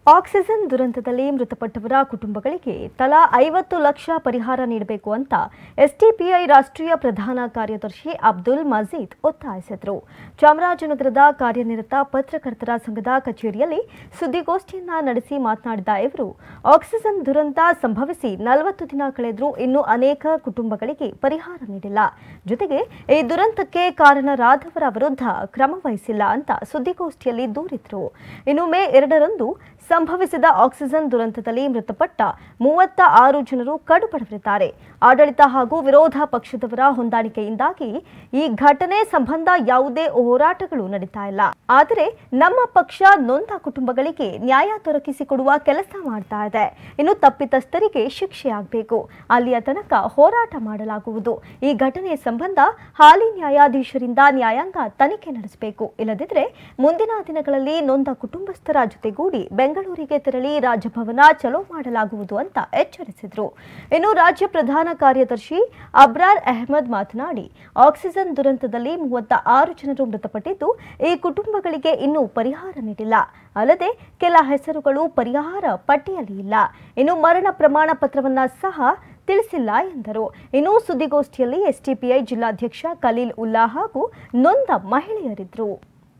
oxygen ದುರಂತದಲ್ಲಿ ಮೃತಪಟ್ಟವರ ಕುಟುಂಬಗಳಿಗೆ ತಲಾ ಐವತ್ತು ಲಕ್ಷ ಪರಿಹಾರ ನೀಡಬೇಕು ಅಂತ ಎಸ್ಡಿಪಿಐ ರಾಷ್ಟ್ರೀಯ ಪ್ರಧಾನ ಕಾರ್ಯದರ್ಶಿ ಅಬ್ದುಲ್ ಮಜೀದ್ ಒತ್ತಾಯಿಸಿದರು ಚಾಮರಾಜನಗರದ ಕಾರ್ಯನಿರತ ಪತ್ರಕರ್ತರ ಸಂಘದ ಕಚೇರಿಯಲ್ಲಿ ಸುದ್ದಿಗೋಷ್ಠಿಯನ್ನ ನಡೆಸಿ ಮಾತನಾಡಿದ ಇವರು ಆಕ್ಸಿಜನ್ ದುರಂತ ಸಂಭವಿಸಿ ನಲವತ್ತು ದಿನ ಕಳೆದರೂ ಇನ್ನೂ ಅನೇಕ ಕುಟುಂಬಗಳಿಗೆ ಪರಿಹಾರ ನೀಡಿಲ್ಲ ಜೊತೆಗೆ ಈ ದುರಂತಕ್ಕೆ ಕಾರಣರಾದವರ ವಿರುದ್ಧ ಕ್ರಮ ವಹಿಸಿಲ್ಲ ಅಂತ ಸುದ್ದಿಗೋಷ್ಠಿಯಲ್ಲಿ ದೂರಿದ್ರು ಇನ್ನು ಮೇ ಎರಡರಂದು ಸಂಭವಿಸಿದ ಆಕ್ಸಿಜನ್ ದುರಂತದಲ್ಲಿ ಮೃತಪಟ್ಟ ಮೂವತ್ತ ಆರು ಜನರು ಕಡುಬಡವರಿದ್ದಾರೆ ಆಡಳಿತ ಹಾಗೂ ವಿರೋಧ ಪಕ್ಷದವರ ಹೊಂದಾಣಿಕೆಯಿಂದಾಗಿ ಈ ಘಟನೆ ಸಂಬಂಧ ಯಾವುದೇ ಹೋರಾಟಗಳು ನಡೀತಾ ಇಲ್ಲ ಆದರೆ ನಮ್ಮ ಪಕ್ಷ ನೊಂದ ಕುಟುಂಬಗಳಿಗೆ ನ್ಯಾಯ ದೊರಕಿಸಿಕೊಡುವ ಕೆಲಸ ಮಾಡ್ತಾ ಇದೆ ಇನ್ನು ತಪ್ಪಿತಸ್ಥರಿಗೆ ಶಿಕ್ಷೆಯಾಗಬೇಕು ಅಲ್ಲಿಯ ತನಕ ಹೋರಾಟ ಮಾಡಲಾಗುವುದು ಈ ಘಟನೆ ಸಂಬಂಧ ಹಾಲಿ ನ್ಯಾಯಾಧೀಶರಿಂದ ನ್ಯಾಯಾಂಗ ತನಿಖೆ ನಡೆಸಬೇಕು ಇಲ್ಲದಿದ್ದರೆ ಮುಂದಿನ ದಿನಗಳಲ್ಲಿ ನೊಂದ ಕುಟುಂಬಸ್ಥರ ಜೊತೆಗೂಡಿ ಬೆಂಗಳೂರಿಗೆ ತೆರಳಿ ರಾಜಭವನ ಚಲೋ ಮಾಡಲಾಗುವುದು ಅಂತ ಎಚ್ಚರಿಸಿದರು ಇನ್ನು ರಾಜ್ಯ ಪ್ರಧಾನ ಕಾರ್ಯದರ್ಶಿ ಅಬ್ರಾರ್ ಅಹಮದ್ ಮಾತನಾಡಿ ಆಕ್ಸಿಜನ್ ದುರಂತದಲ್ಲಿ ಮೂವತ್ತ ಆರು ಜನರು ಮೃತಪಟ್ಟಿದ್ದು ಈ ಕುಟುಂಬಗಳಿಗೆ ಇನ್ನೂ ಪರಿಹಾರ ನೀಡಿಲ್ಲ ಅಲ್ಲದೆ ಕೆಲ ಹೆಸರುಗಳು ಪರಿಹಾರ ಪಟ್ಟಿಯಲ್ಲಿ ಇಲ್ಲ ಇನ್ನು ಮರಣ ಪ್ರಮಾಣ ಪತ್ರವನ್ನ ಸಹ ತಿಳಿಸಿಲ್ಲ ಎಂದರು ಇನ್ನು ಸುದ್ದಿಗೋಷ್ಠಿಯಲ್ಲಿ ಎಸ್ಟಿಪಿಐ ಜಿಲ್ಲಾಧ್ಯಕ್ಷ ಖಲೀಲ್ ಉಲ್ಲಾ ಹಾಗೂ ನೊಂದ ಮಹಿಳೆಯರಿದ್ದರು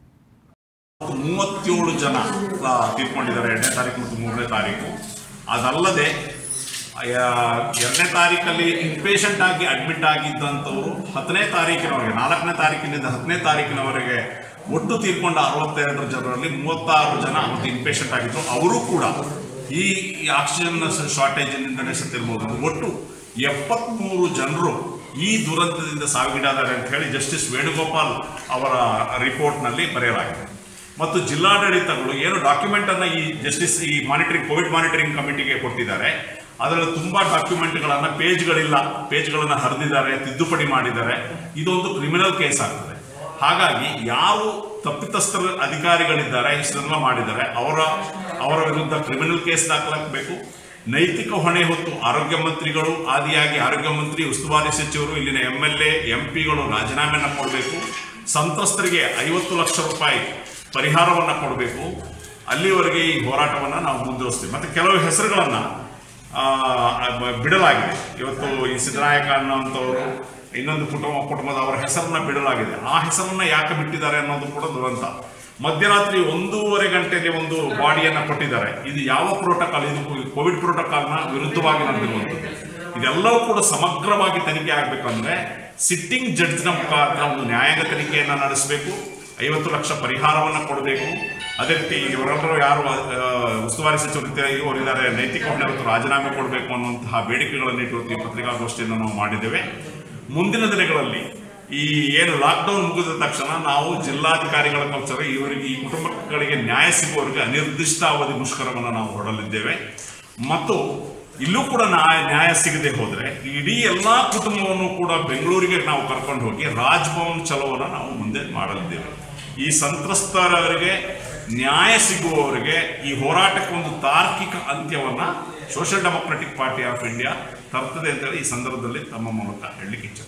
ಮೂವತ್ತೇಳು ಜನ ಆ, ತೀರ್ಕೊಂಡಿದ್ದಾರೆ ಎರಡನೇ ತಾರೀಕು ಮತ್ತು ಮೂರನೇ ತಾರೀಕು ಅದಲ್ಲದೆ ಆ, ಎರಡನೇ ತಾರೀಕಲ್ಲಿ ಇನ್ಪೇಷಂಟ್ ಆಗಿ ಅಡ್ಮಿಟ್ ಆಗಿದ್ದಂಥವರು ಹತ್ತನೇ ತಾರೀಕಿನವರೆಗೆ ನಾಲ್ಕನೇ ತಾರೀಕಿನಿಂದ ಹತ್ತನೇ ತಾರೀಕಿನವರೆಗೆ ಒಟ್ಟು ತೀರ್ಕೊಂಡ ಅರವತ್ತೆರಡು ಜನರಲ್ಲಿ ಮೂವತ್ತಾರು ಜನ ಮತ್ತು ಇನ್ಪೇಷಂಟ್ ಆಗಿದ್ರು ಅವರು ಕೂಡ ಈ ಆಕ್ಸಿಜನ್ ಶಾರ್ಟೇಜಿನಿಂದಲೇ ಸತ್ತಿರ್ಬೋದು ಒಟ್ಟು ಎಪ್ಪತ್ಮೂರು ಜನರು ಈ ದುರಂತದಿಂದ ಸಾವಿಗೀಡಾದರೆ ಅಂತ ಹೇಳಿ ಜಸ್ಟಿಸ್ ವೇಣುಗೋಪಾಲ್ ಅವರ ರಿಪೋರ್ಟ್ನಲ್ಲಿ ಬರೆಯಲಾಗಿದೆ ಮತ್ತು ಜಿಲ್ಲಾಡಳಿತಗಳು ಏನು ಡಾಕ್ಯುಮೆಂಟ್ ಅನ್ನ ಈ ಜಸ್ಟಿಸ್ ಈ ಮಾನಿಟರಿಂಗ್ ಕೋವಿಡ್ ಮಾನಿಟರಿಂಗ್ ಕಮಿಟಿಗೆ ಕೊಟ್ಟಿದ್ದಾರೆ ಅದರಲ್ಲಿ ತುಂಬಾ ಡಾಕ್ಯುಮೆಂಟ್ಗಳನ್ನ ಪೇಜ್ಗಳಿಲ್ಲ ಪೇಜ್ಗಳನ್ನ ಹರಿದಿದ್ದಾರೆ ತಿದ್ದುಪಡಿ ಮಾಡಿದ್ದಾರೆ ಇದೊಂದು ಕ್ರಿಮಿನಲ್ ಕೇಸ್ ಆಗ್ತದೆ ಹಾಗಾಗಿ ಯಾರು ತಪ್ಪಿತಸ್ಥರ ಅಧಿಕಾರಿಗಳಿದ್ದಾರೆ ಇಷ್ಟೆಲ್ಲ ಮಾಡಿದ್ದಾರೆ ಅವರ ಅವರ ವಿರುದ್ಧ ಕ್ರಿಮಿನಲ್ ಕೇಸ್ ದಾಖಲಾಗಬೇಕು ನೈತಿಕ ಹೊಣೆ ಹೊತ್ತು ಆರೋಗ್ಯ ಮಂತ್ರಿಗಳು ಆದಿಯಾಗಿ ಆರೋಗ್ಯ ಮಂತ್ರಿ ಉಸ್ತುವಾರಿ ಸಚಿವರು ಇಲ್ಲಿನ ಎಂ ಎಲ್ ಎ ಎಂ ಪಿಗಳು ರಾಜೀನಾಮೆಯನ್ನು ಕೊಡಬೇಕು ಸಂತ್ರಸ್ತರಿಗೆ ಐವತ್ತು ಲಕ್ಷ ರೂಪಾಯಿ ಪರಿಹಾರವನ್ನು ಕೊಡಬೇಕು ಅಲ್ಲಿವರೆಗೆ ಈ ಹೋರಾಟವನ್ನು ನಾವು ಮುಂದುವರಿಸ್ತೀವಿ ಮತ್ತು ಕೆಲವು ಹೆಸರುಗಳನ್ನು ಬಿಡಲಾಗಿದೆ ಇವತ್ತು ಈ ಸಿದ್ದರಾಯಕ ಅನ್ನೋಂಥವರು ಇನ್ನೊಂದು ಕುಟುಂಬ ಕುಟುಂಬದವರ ಹೆಸರನ್ನ ಬಿಡಲಾಗಿದೆ ಆ ಹೆಸರನ್ನ ಯಾಕೆ ಬಿಟ್ಟಿದ್ದಾರೆ ಅನ್ನೋದು ಕೂಡ ದುರಂತ ಮಧ್ಯರಾತ್ರಿ ಒಂದೂವರೆ ಗಂಟೆಗೆ ಒಂದು ಬಾಡಿಯನ್ನ ಕೊಟ್ಟಿದ್ದಾರೆ ಇದು ಯಾವ ಪ್ರೋಟೋಕಾಲ್ ಇದು ಕೋವಿಡ್ ಪ್ರೋಟೋಕಾಲ್ನ ವಿರುದ್ಧವಾಗಿ ನಡೆದಿರುವಂಥದ್ದು ಇದೆಲ್ಲವೂ ಕೂಡ ಸಮಗ್ರವಾಗಿ ತನಿಖೆ ಆಗಬೇಕಂದ್ರೆ ಸಿಟ್ಟಿಂಗ್ ಜಡ್ಜ್ನ ಮುಖಾಂತರ ಒಂದು ನ್ಯಾಯಾಂಗ ತನಿಖೆಯನ್ನು ನಡೆಸಬೇಕು ಐವತ್ತು ಲಕ್ಷ ಪರಿಹಾರವನ್ನು ಕೊಡಬೇಕು ಅದೇ ರೀತಿ ಇವರೆಲ್ಲರೂ ಯಾರು ಆ, ಉಸ್ತುವಾರಿ ಸಚಿವರು ಇವರಿದ್ದಾರೆ ನೈತಿಕ ಹೊಣೆ ಹೊತ್ತು ರಾಜೀನಾಮೆ ಕೊಡಬೇಕು ಅನ್ನುವಂತಹ ಬೇಡಿಕೆಗಳನ್ನು ಇಟ್ಟು ಈ ಪತ್ರಿಕಾಗೋಷ್ಠಿಯನ್ನು ನಾವು ಮಾಡಿದ್ದೇವೆ ಮುಂದಿನ ದಿನಗಳಲ್ಲಿ ಈ ಏನು ಲಾಕ್ಡೌನ್ ಮುಗಿದ ತಕ್ಷಣ ನಾವು ಜಿಲ್ಲಾಧಿಕಾರಿಗಳ ಕಲ್ಚರ್ ಇವರಿಗೆ ಈ ಕುಟುಂಬಗಳಿಗೆ ನ್ಯಾಯ ಸಿಗುವವರೆಗೆ ಅನಿರ್ದಿಷ್ಟ ಅವಧಿ ಮುಷ್ಕರವನ್ನು ನಾವು ಹೊರಡಲಿದ್ದೇವೆ ಮತ್ತು ಇಲ್ಲೂ ಕೂಡ ನ್ಯಾಯ ನ್ಯಾಯ ಸಿಗದೆ ಹೋದ್ರೆ ಇಡೀ ಎಲ್ಲಾ ಕುಟುಂಬವನ್ನು ಕೂಡ ಬೆಂಗಳೂರಿಗೆ ನಾವು ಕರ್ಕೊಂಡು ಹೋಗಿ ರಾಜ್ಭವನ್ ಚಲೋವನ್ನು ನಾವು ಮುಂದೆ ಮಾಡಲಿದ್ದೇವೆ ಈ ಸಂತ್ರಸ್ತರವರಿಗೆ ನ್ಯಾಯ ಸಿಗುವವರಿಗೆ ಈ ಹೋರಾಟಕ್ಕೆ ಒಂದು ತಾರ್ಕಿಕ ಅಂತ್ಯವನ್ನ social democratic party of India ತರ್ತದೆ ಅಂತೇಳಿ ಈ ಸಂದರ್ಭದಲ್ಲಿ ತಮ್ಮ ಮೂಲಕ ಹೇಳಲಿಕ್ಕೆ ಇಚ್ಛೆ